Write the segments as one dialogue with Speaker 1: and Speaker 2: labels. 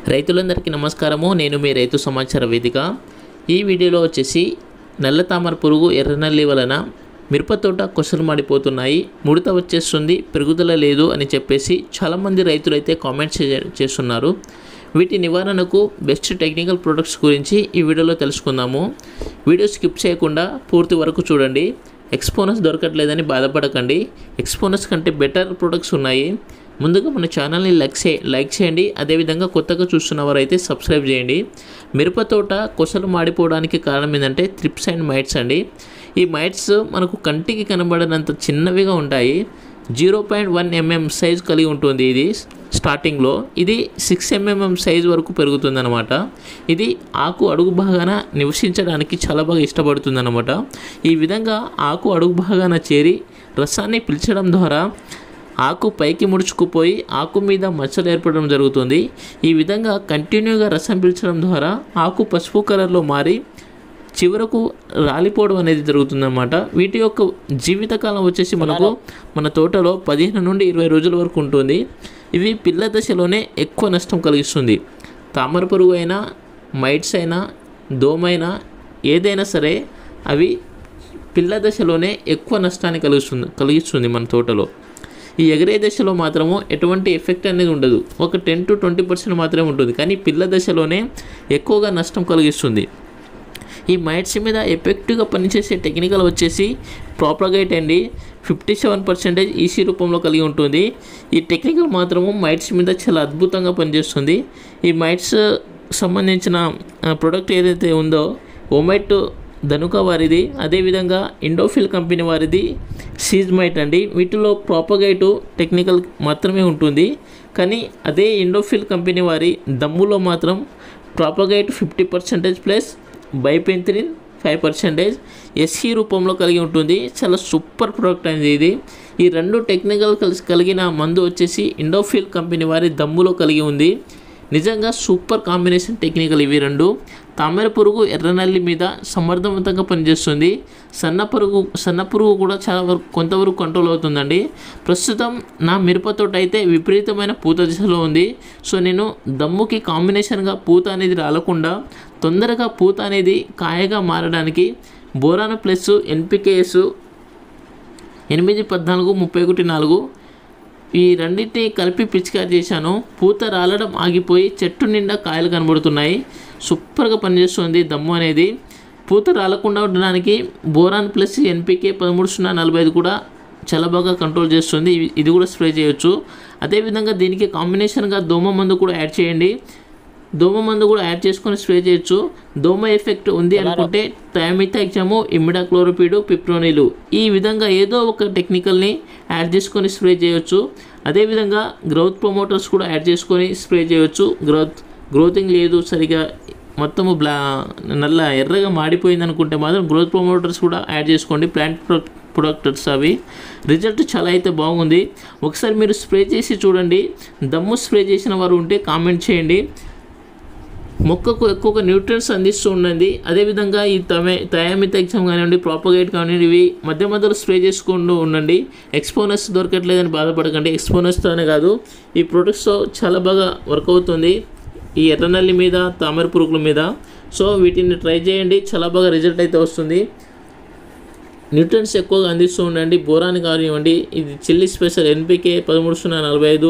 Speaker 1: రైతులందరికీ నమస్కారము నేను మీ రైతు సమాచార వేదిక ఈ వీడియోలో వచ్చేసి నల్ల తామర పురుగు ఎర్రనల్లి వలన మిరప తోట కొసలు మాడిపోతున్నాయి ముడత వచ్చేస్తుంది పెరుగుదల లేదు అని చెప్పేసి చాలామంది రైతులు అయితే కామెంట్స్ చే- చేస్తున్నారు వీటి నివారణకు బెస్ట్ టెక్నికల్ ప్రొడక్ట్స్ గురించి ఈ వీడియోలో తెలుసుకుందాము వీడియో స్కిప్ చేయకుండా పూర్తి వరకు చూడండి ఎక్స్పోనస్ దొరకట్లేదని బాధపడకండి ఎక్స్పోనస్ కంటే బెటర్ ప్రొడక్ట్స్ ఉన్నాయి ముందుగా మన ఛానల్ని లైక్ చే లైక్ చేయండి అదేవిధంగా కొత్తగా చూస్తున్న వారైతే సబ్స్క్రైబ్ చేయండి మిరప తోట కొసలు మాడిపోవడానికి కారణం ఏంటంటే త్రిప్స్ అండ్ మైట్స్ అండి ఈ మైట్స్ మనకు కంటికి కనబడనంత చిన్నవిగా ఉంటాయి zero point one mm size కలిగి ఉంటుంది ఇది స్టార్టింగ్లో ఇది సిక్స్ ఎంఎంఎం సైజ్ వరకు పెరుగుతుందన్నమాట ఇది ఆకు అడుగు భాగాన నివసించడానికి చాలా బాగా ఇష్టపడుతుందన్నమాట ఈ విధంగా ఆకు అడుగు భాగాన చేరి రసాన్ని పీల్చడం ద్వారా ఆకు పైకి ముడుచుకుపోయి ఆకు మీద మచ్చలు ఏర్పడడం జరుగుతుంది ఈ విధంగా కంటిన్యూగా రసం పీల్చడం ద్వారా ఆకు పసుపు కలర్లో మారి చివరకు రాలిపోవడం అనేది జరుగుతుందన్నమాట వీటి యొక్క జీవితకాలం వచ్చేసి మనకు మన తోటలో పదిహేను నుండి ఇరవై రోజుల వరకు ఉంటుంది ఇవి పిల్ల దశలోనే ఎక్కువ నష్టం కలిగిస్తుంది తామర పురుగు అయినా మైట్స్ అయినా దోమైనా ఏదైనా సరే అవి పిల్ల దశలోనే ఎక్కువ నష్టాన్ని కలిగిస్తుంది కలిగిస్తుంది మన తోటలో ఈ ఎగరే దశలో మాత్రము ఎటువంటి ఎఫెక్ట్ అనేది ఉండదు ఒక టెన్ టు ట్వంటీ పర్సెంట్ మాత్రమే ఉంటుంది కానీ పిల్ల దశలోనే ఎక్కువగా నష్టం కలిగిస్తుంది ఈ మైట్స్ మీద ఎఫెక్టివ్గా పనిచేసే టెక్నికల్ వచ్చేసి ప్రాపగైట్ అండి ఫిఫ్టీ సెవెన్ పర్సెంటేజ్ ఈసీ రూపంలో కలిగి ఉంటుంది ఈ టెక్నికల్ మాత్రము మైట్స్ మీద చాలా అద్భుతంగా పనిచేస్తుంది ఈ మైట్స్ సంబంధించిన ప్రొడక్ట్ ఏదైతే ఉందో ఓమైట్ ధనుక వారిది అదేవిధంగా ఇండోఫిల్ కంపెనీ వారిది సీజ్ మైట్ అండి వీటిలో ప్రాపగైటు టెక్నికల్ మాత్రమే ఉంటుంది కానీ అదే ఇండోఫిల్ కంపెనీ వారి దమ్ములో మాత్రం propargite fifty percentage plus bifenthrin five percentage SC రూపంలో కలిగి ఉంటుంది చాలా సూపర్ ప్రోడక్ట్ అనేది ఇది ఈ రెండు టెక్నికల్ కలిసి కలిగిన మందు వచ్చేసి ఇండోఫిల్ కంపెనీ వారి దమ్ములో కలిగి ఉంది నిజంగా సూపర్ కాంబినేషన్ టెక్నికల్ ఇవి రెండు తామర పురుగు ఎర్రనల్లి మీద సమర్థవంతంగా పనిచేస్తుంది సన్న పురుగు సన్న పురుగు కూడా చాలా వరకు కొంతవరకు కంట్రోల్ అవుతుందండి ప్రస్తుతం నా మిరప తోట అయితే విపరీతమైన పూత దిశలో ఉంది సో నేను దమ్ముకి కాంబినేషన్గా పూత అనేది రాలకుండా తొందరగా పూత అనేది కాయగా మారడానికి బోరాన ప్లస్ ఎన్పికేఎస్ ఎనిమిది పద్నాలుగు ముప్పై ఒకటి నాలుగు ఈ రెండింటిని కలిపి పిచికారి చేశాను పూత రాలడం ఆగిపోయి చెట్టు నిండా కాయలు కనబడుతున్నాయి సూపర్గా పనిచేస్తుంది దమ్ము అనేది పూత రాలకుండా ఉండడానికి బోరాన్ ప్లస్ ఎన్పికే పదమూడు సున్నా నలభై ఐదు కూడా చాలా బాగా కంట్రోల్ చేస్తుంది ఇవి- ఇది కూడా స్ప్రే చేయొచ్చు అదేవిధంగా దీనికి కాంబినేషన్గా దోమ మందు కూడా యాడ్ చేయండి దోమ మందు కూడా యాడ్ చేసుకొని స్ప్రే చేయొచ్చు దోమ ఎఫెక్ట్ ఉంది అనుకుంటే థయామితా ఎగ్జాము ఇమిడాక్లోరోపిడ్ పిప్రోనిలు ఈ విధంగా ఏదో ఒక టెక్నికల్ని యాడ్ చేసుకొని స్ప్రే చేయొచ్చు అదేవిధంగా గ్రోత్ ప్రమోటర్స్ కూడా యాడ్ చేసుకొని స్ప్రే చేయొచ్చు గ్రోత్ గ్రోతింగ్ లేదు సరిగా మొత్తము బ్లా నల్ల ఎర్రగా మాడిపోయింది అనుకుంటే మాత్రం గ్రోత్ ప్రమోటర్స్ కూడా యాడ్ చేసుకోండి ప్లాంట్ ప్రొ- ప్రొడక్టర్స్ అవి రిజల్ట్ చాలా అయితే బాగుంది ఒకసారి మీరు స్ప్రే చేసి చూడండి దమ్ము స్ప్రే చేసిన వారు ఉంటే కామెంట్ చేయండి మొక్కకు ఎక్కువగా న్యూట్రియన్స్ అందిస్తూ ఉండండి అదేవిధంగా ఈ తమే తయామిత ఎగ్జామ్ కానివ్వండి ప్రాపగేట్ కానివ్వండి ఇవి మధ్య మధ్యలో స్ప్రే చేసుకుంటూ ఉండండి ఎక్స్పోనస్ దొరకట్లేదని బాధపడకండి ఎక్స్పోనస్తోనే కాదు ఈ ప్రొడక్ట్స్తో చాలా బాగా వర్క్ అవుతుంది ఈ ఎర్రనల్లి మీద తామర పురుగుల మీద సో వీటిని ట్రై చేయండి చాలా బాగా రిజల్ట్ అయితే వస్తుంది న్యూట్రియన్స్ ఎక్కువగా అందిస్తూ ఉండండి బోరాన్ కానివ్వండి ఇది చిల్లీ స్పెషల్ ఎన్పికే పదమూడు సున్నా నలభై ఐదు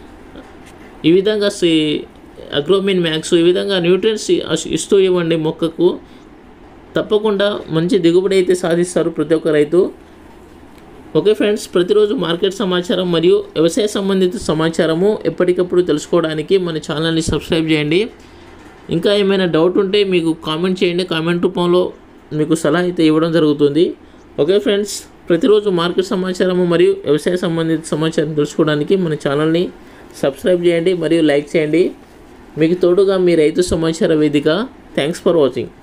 Speaker 1: ఈ విధంగా సి అగ్రోమిన్ మ్యాక్స్ ఈ విధంగా న్యూట్రియన్స్ ఇస్తూ ఇవ్వండి మొక్కకు తప్పకుండా మంచి దిగుబడి అయితే సాధిస్తారు ప్రతి ఒక్క రైతు ఓకే ఫ్రెండ్స్ ప్రతిరోజు మార్కెట్ సమాచారం మరియు వ్యవసాయ సంబంధిత సమాచారము ఎప్పటికప్పుడు తెలుసుకోవడానికి మన ఛానల్ని సబ్స్క్రైబ్ చేయండి ఇంకా ఏమైనా డౌట్ ఉంటే మీకు కామెంట్ చేయండి కామెంట్ రూపంలో మీకు సలహా అయితే ఇవ్వడం జరుగుతుంది ఓకే ఫ్రెండ్స్ ప్రతిరోజు మార్కెట్ సమాచారము మరియు వ్యవసాయ సంబంధిత సమాచారం తెలుసుకోవడానికి మన ఛానల్ని సబ్స్క్రైబ్ చేయండి మరియు లైక్ చేయండి మీకు తోడుగా మీ రైతు సమాచార వేదిక థ్యాంక్స్ ఫర్ వాచింగ్